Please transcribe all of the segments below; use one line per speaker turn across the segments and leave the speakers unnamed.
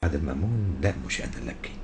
عادل مامون لا مش انا اللي ابكي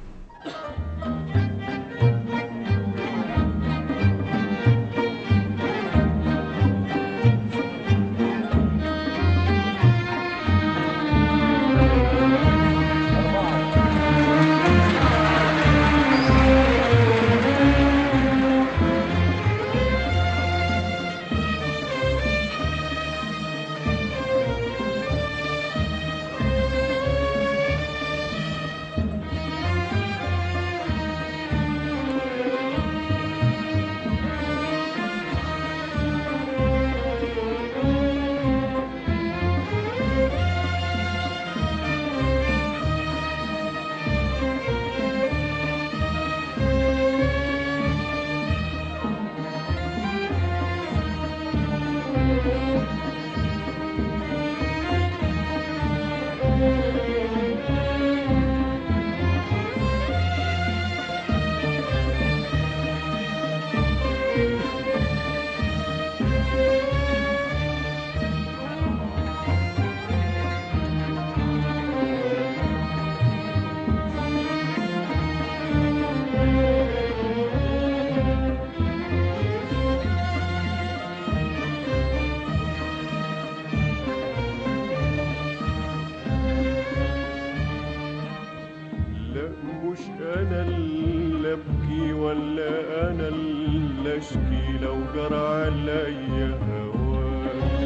لا مش انا اللي ابكي ولا انا اللي اشكي لو جرى عليا هواك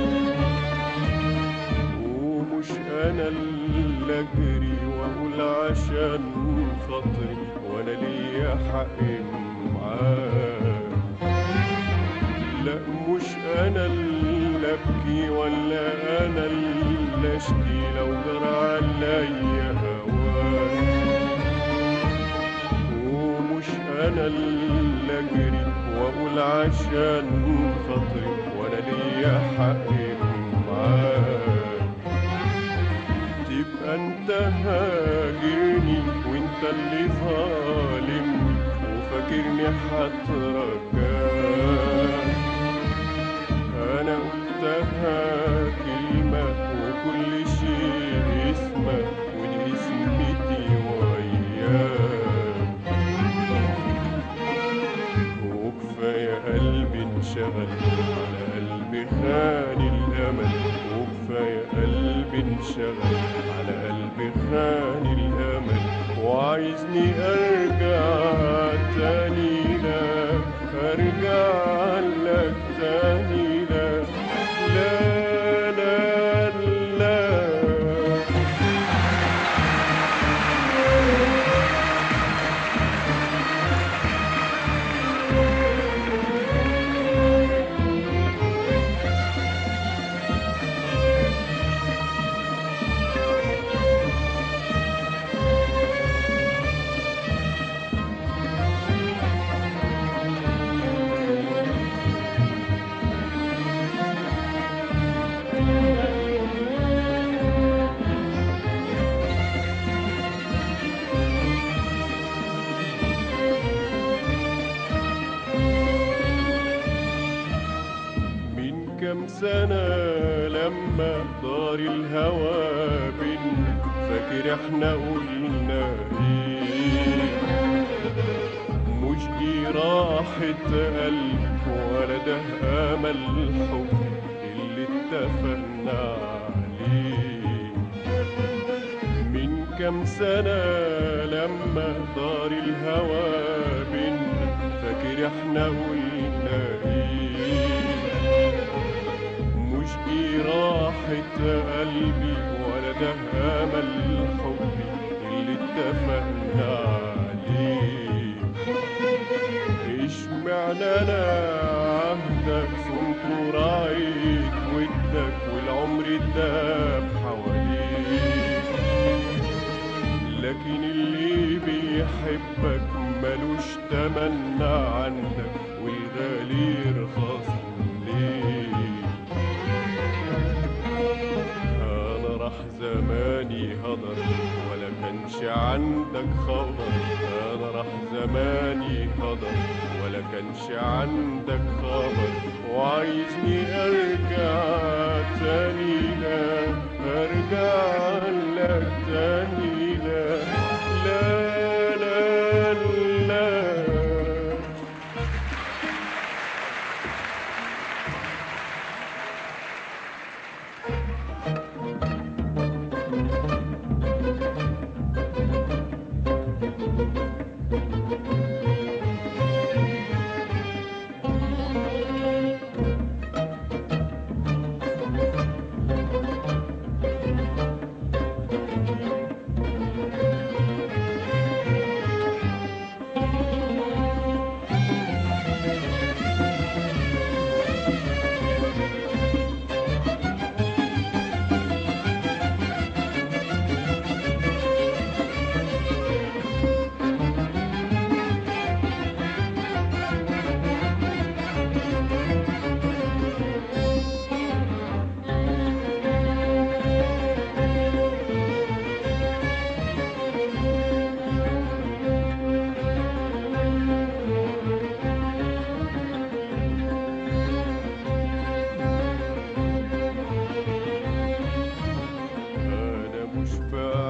ومش انا اللي اجري واقول عشان خاطري وانا ليا حق معاك لا مش انا اللي ابكي ولا انا اللي اشكي لو جرى عليا هواك ومش انا اللي اجري واقول عشان خاطري وانا ليا حق معاك تبقى انت هاجرني وانت اللي ظالمني وفاكرني هترجاك انا قلتها كلمة وكل شيء اسمه ودي اسمتي وياك وكفاية قلبي انشغل على قلبي خان الأمل وكفاية قلبي انشغل على قلبي خان الأمل وعايزني أرجع تاني لك أرجع لك تاني لك لا لا لا من كام سنة لما دار الهوى بينا فاكر احنا قلنا ايه مش دي راحة قلب ولا ده امل حب اللي اتفقنا عليه من كام سنة لما دار الهوى بينا فاكر احنا قلنا ايه مش دي راحة قلبي ولا ده امل حبي اللي اتفقنا عليه اشمعنى انا عهدك صنت راعيت ودك والعمر داب حواليك لكن اللي بيحبك ملوش تمنى عندك والغالي رخص ليه انا راح زماني هدر ولا كانش عندك خبر انا راح زماني هدر ولا كانش عندك خبر وعايزني ارجع تاني لك ارجع لك تاني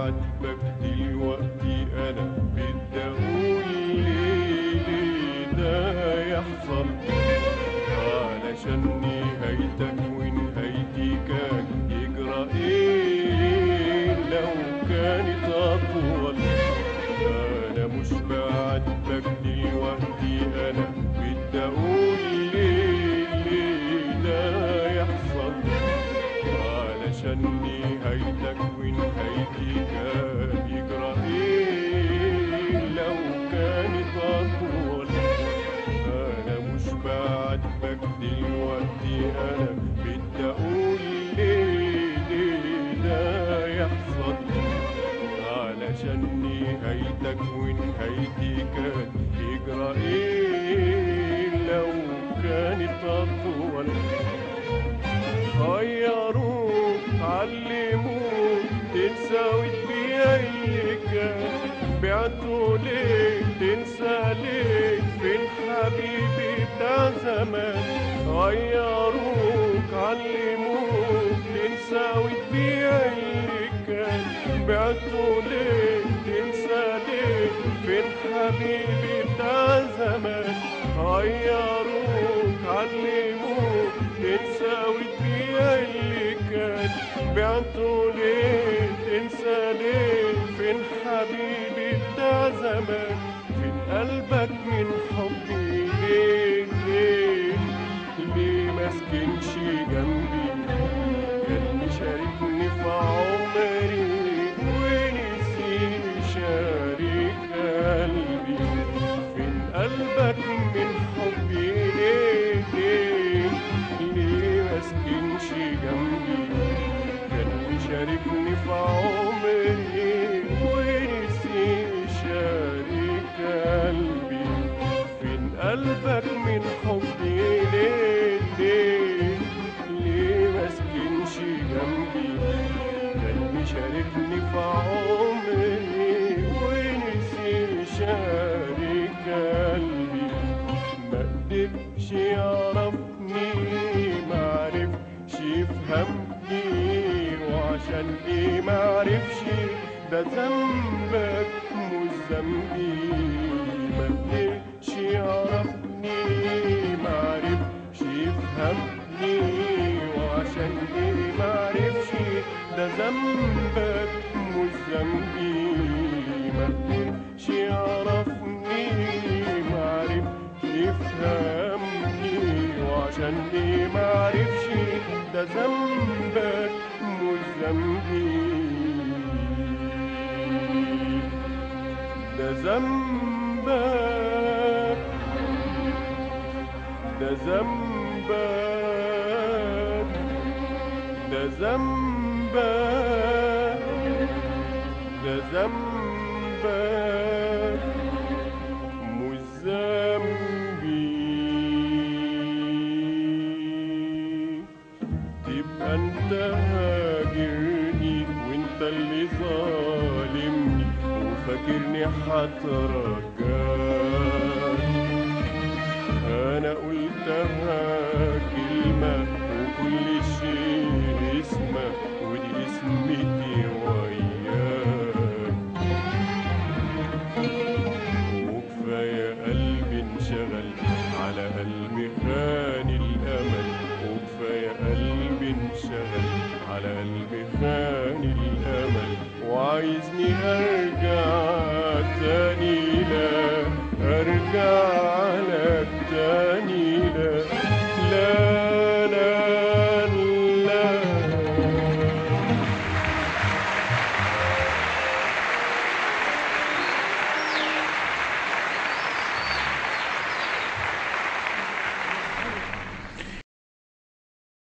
بعاتبك دلوقتي انا بدي اقول ليه ليه ده يحصل علشان نهايتك ونهايتي كان يجرى ايه لو كانت اطول انا مش بعاتبك دلوقتي انا بدي اقول ليه ليه ده يحصل علشان نهايتك ونهايتي كان يجرى ايه لو كانت اطول انا مش بعاتبك دلوقتي انا بدي اقول ليه ليه ده يحصل علشان نهايتك ونهايتي كان يجرى ايه لو كانت اطول غيروك علموك تنسى وتبيع اللي كان بعتوا ليه تنسى ليه فين حبيبي بتاع زمان غيروك علموك تنسى وتبيع اللي كان بعتوا ليه تنسى ليه فين حبيبي بتاع زمان غيروك علموك تنسى وتبيع اللي كان بعتوا ليه تنسى ليه فين حبيبي بتاع زمان فين قلبك من حبي ليه ليه ليه مسكنش جنبي كان مشاركني في عمري ونسي يشارك قلبي فين قلبك من حبي ليه ليه ليه مسكنش جنبي كان مشاركني في عمري ونسي يشارك قلبي فين قلبك من حبي ليه ليه ليه مسكنش جنبي كان مشاركني في عمري ونسي يشارك قلبي ما قدرش يعرفني ما عرفش يفهمني وعشان ايه ما عرفش ده ذنبك مش ذنبي ما قدرش يعرفني ما عرفش يفهمني وعشان ايه ما عرفش ده ذنبك مش ذنبي ما قدرش يعرفني ما عرفش يفهمني وعشان ايه ما عرفش ده ذنبك مش ذنبي ده ذنبك ده ذنبك ده ذنبك ده ذنبك مش ذنبي تبقى انت هاجرني وانت اللي ظالمني وفاكرني هترجاك انا قلتها كلمة وكل شيء اسمه ودي اسمتي وياك وكفاية قلبي انشغل على قلبي خان الأمل وكفاية قلبي انشغل على قلبي خان الأمل وعايزني أرجع تاني لا أرجع لك تاني